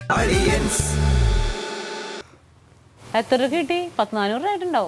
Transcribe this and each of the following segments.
എത്ര രൂപ കിട്ടി പത്ത് നാനൂറ് രൂപ ആയിട്ടുണ്ടാവും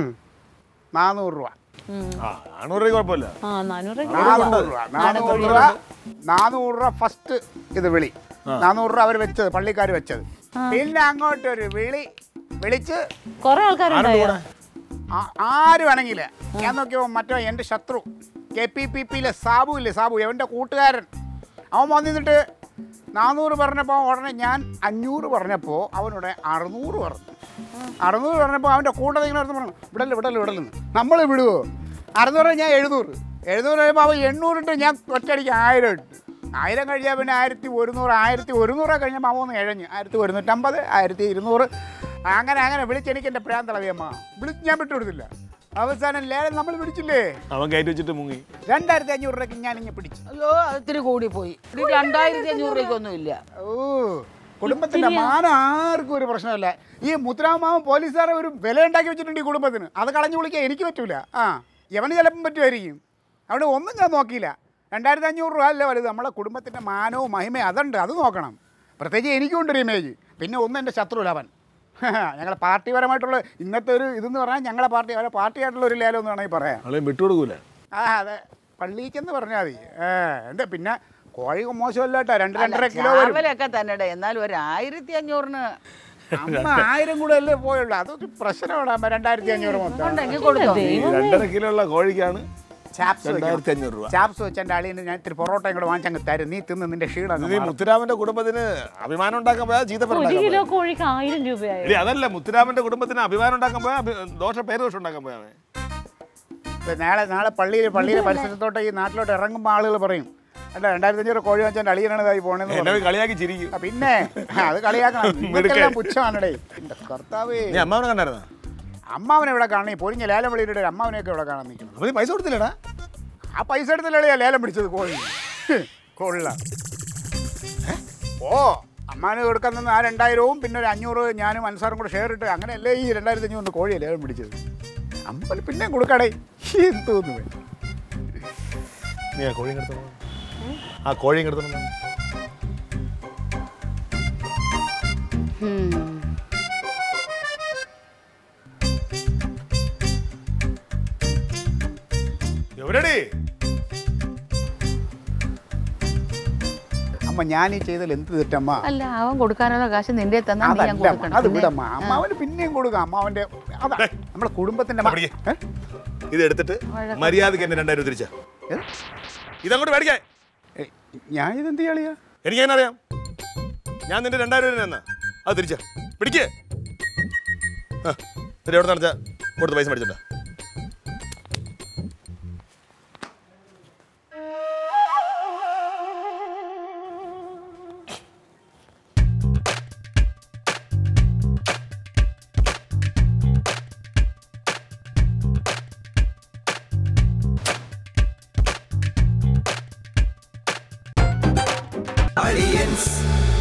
നാനൂറ് രൂപ ആ നാനൂറ് രൂപ കുഴപ്പമില്ല ആ നാനൂറ് രൂപ നാനൂറ് രൂപ നാനൂറ് രൂപ നാനൂറ് രൂപ ഫസ്റ്റ് ഇത് വിളി നാനൂറ് രൂപ അവർ വെച്ചത് പള്ളിക്കാർ വെച്ചത് പിന്നെ അങ്ങോട്ട് ഒരു വിളി വിളിച്ച് കൊറേ ആൾക്കാരുണ്ടായോ ആ- ആരും അനങ്ങില്ല ഞാൻ നോക്കിയപ്പോൾ മറ്റോ എൻ്റെ ശത്രു കെ പി പി പിയിലെ സാബു ഇല്ലേ സാബു അവൻ്റെ കൂട്ടുകാരൻ അവൻ വന്നിട്ട് നാനൂറ് പറഞ്ഞപ്പോൾ ഉടനെ ഞാൻ അഞ്ഞൂറ് പറഞ്ഞപ്പോൾ അവനോട് അറുന്നൂറ് പറഞ്ഞു അറുന്നൂറ് പറഞ്ഞപ്പോൾ അവൻ്റെ കൂട്ടത്തിൽ ഇങ്ങനെ അടുത്ത് പറഞ്ഞു വിടല് വിടല് വിടലെന്ന് നമ്മൾ വിടുവോ അറുന്നൂറ് ഞാൻ എഴുന്നൂറ് എഴുന്നൂറ് കഴിയുമ്പോൾ അവൻ എണ്ണൂറിട്ട് ഞാൻ ഒറ്റയടിക്ക് ആയിരം ഇട്ട് ആയിരം കഴിയാൽ പിന്നെ ആയിരത്തി ഒരുന്നൂറ് ആയിരത്തി ഒരുന്നൂറ് കഴിഞ്ഞപ്പോൾ അവൻ ഒന്ന് ഇഴഞ്ഞ് ആയിരത്തി ഒരുന്നൂറ്റമ്പത് ആയിരത്തി ഇരുന്നൂറ് അങ്ങനെ അങ്ങനെ വിളിച്ചെനിക്ക് എൻ്റെ പ്രാന്തളവിയമ്മ വിളിച്ച് ഞാൻ വിട്ടുകൊടുത്തില്ല അവസാനം ലേലം നമ്മൾ പിടിച്ചില്ലേ അവൻ കയറ്റി വെച്ചിട്ട് മുങ്ങി രണ്ടായിരത്തി അഞ്ഞൂറ് രൂപയ്ക്ക് ഞാൻ ഇങ്ങനെ പിടിച്ചു അയ്യോ അത് ഇത്തിരി കൂടി പോയി ഇത് രണ്ടായിരത്തി അഞ്ഞൂറ് രൂപയ്ക്കൊന്നും ഇല്ല ഓ കുടുംബത്തിന്റെ മാനം ആർക്കും ഒരു പ്രശ്നമില്ല ഈ മുത്തുരാമാവൻ പോലീസുകാരെ ഒരു വില ഉണ്ടാക്കി വെച്ചിട്ടുണ്ട് ഈ കുടുംബത്തിന് അത് കളഞ്ഞു വിളിക്കാൻ എനിക്ക് പറ്റൂല ആ യവന് ചിലപ്പം പറ്റുമായിരിക്കും അവിടെ ഒന്നും ഞാൻ നോക്കിയില്ല രണ്ടായിരത്തി അഞ്ഞൂറ് രൂപ അല്ലേ വലുത് നമ്മളെ കുടുംബത്തിൻ്റെ മാനവും മഹിമയും അതുണ്ട് അത് നോക്കണം പ്രത്യേകിച്ച് എനിക്കുണ്ടൊരു ഇമേജ് പിന്നെ ഒന്ന് എൻ്റെ ശത്രു അവൻ ഞങ്ങളെ പാർട്ടിപരമായിട്ടുള്ള ഇന്നത്തെ ഒരു ഇതെന്ന് പറഞ്ഞാൽ ഞങ്ങളെ പാർട്ടി അവരെ പാർട്ടിയായിട്ടുള്ള ഒരു ലേലം എന്ന് വേണമെങ്കിൽ പറയാം ആളെ വിട്ടുകൊടുക്കൂല ആ അതെ പള്ളിക്കെന്ന് പറഞ്ഞാൽ മതി ഏ എന്താ പിന്നെ കോഴി മോശമല്ല കേട്ടോ രണ്ട് രണ്ടര കിലോ വരും രാവിലെയൊക്കെ തന്നെ എന്നാലും ഒരു ആയിരത്തി അഞ്ഞൂറിന് അമ്മ ആയിരം കൂടെ അല്ലേ പോയുള്ളൂ അതൊരു പ്രശ്നമാണ് രണ്ടായിരത്തി അഞ്ഞൂറ് മൊത്തം ഉണ്ടെങ്കിൽ കൊടുത്തോ ഈ രണ്ടര കിലോ ഉള്ള കോഴിക്കാണ് ചാപ്സ് രണ്ടായിരത്തി അഞ്ഞൂറ് രൂപ ചാപ്സ് വെച്ച് എൻ്റെ അളിയന് ഞാൻ ഇത്തിരി പൊറോട്ട ഇങ്ങോട്ട് വാങ്ങിച്ചങ്ങ് തരും നീ തിന്ന് നിന്റെ ക്ഷീണം ഇത് ഈ മുത്തുരാമന്റെ കുടുംബത്തിന് അഭിമാനം ഉണ്ടാക്കാൻ പോയാൽ ചീത്തപ്പേര് ഒരു ഉണ്ടാക്കാൻ കിലോ പോയാ. കോഴിക്ക് ആയിരം രൂപയായോ ഇല്ല അതല്ല മുത്തുരാമന്റെ കുടുംബത്തിന് അഭിമാനം ഉണ്ടാക്കാൻ പോയാൽ അഭി- ദോഷ പേര് ദോഷം ഉണ്ടാക്കാൻ പോയാ അവൻ. നാളെ നാളെ പള്ളിയിൽ പള്ളിയിലെ പരിസരത്തോട്ട് ഈ നാട്ടിലോട്ട് ഇറങ്ങുമ്പോൾ ആളുകൾ പറയും അല്ല രണ്ടായിരത്തി അഞ്ഞൂറ് കോഴി വാങ്ങിച്ചാൽ എൻ്റെ അളിയനാണ് ഇതായി പോണെന്ന് എന്നെ പറയും. കളിയാക്കി ചിരിക്കും ആ, പിന്നെ അത് കളിയാക്കണം നിങ്ങൾക്കെല്ലാം പുച്ഛമാണടേ എൻ്റെ കർത്താവേ നീ അമ്മാവനെ കണ്ടായിരുന്ന അമ്മാവനെ ഇവിടെ കാണണേ പൊരിഞ്ഞ ലേലം വിളിയിട്ട് അമ്മാവനെയൊക്കെ ഇവിടെ കാണാൻ നിൽക്കുന്നു അപ്പൊ നീ പൈസ കൊടുത്തില്ലടാ ആ പൈസ എടുത്തില്ലേ ലേലം പിടിച്ചത് കോഴി കൊള്ള ഓ അമ്മാന് കൊടുക്കാൻ നിന്ന് ആ രണ്ടായിരവും പിന്നെ ഒരു അഞ്ഞൂറ് ഞാനും അൻസാറും കൂടെ ഷെയർ ഇട്ട് അങ്ങനെയല്ലേ ഈ രണ്ടായിരത്തി അഞ്ഞൂറ് കോഴിയെ ലേലം പിടിച്ചത് അമ്പൽ പിന്നെ കൊടുക്കടേ തോന്നുന്നു നീ ആ കോഴി എടുത്തു ആ കോഴി എടുത്തു എവിടെടി അമ്മ ഞാൻ ഈ ചെയ്തതിൽ എന്ത് തെറ്റമ്മ അല്ല അവൻ കൊടുക്കാനുള്ള കാശ് നിന്റെ തന്നാ നീ ഞാൻ അതല്ല അമ്മ, കൊടുക്കണം അത് പിന്നെ- വിടമ്മ അമ്മാവന് പിന്നെയും കൊടുക്കാം അമ്മാവന്റെ അതാ നമ്മളെ കുടുംബത്തിന്റെ മ- പിടിക്ക്. ഏ? ഇത് എടുത്തിട്ട് മര്യാദക്ക് എന്നെ രണ്ടായിരം തിരിച്ച ഏ? ഇതങ്ങോട്ട് മേടിക്കാൻ ഏ, ഞാൻ ഇതെന്ത് കളിയാ എനിക്ക് എങ്ങനെ അറിയാം ഞാൻ നിന്റെ രണ്ടായിരം രൂപ എന്നാ അത് തിരിച്ച പിടിക്ക് ആ, എന്നിട്ട് എവിടെ നടച്ച കൊടുത്ത് പൈസ മേടിച്ചിട്ടാ Aliens.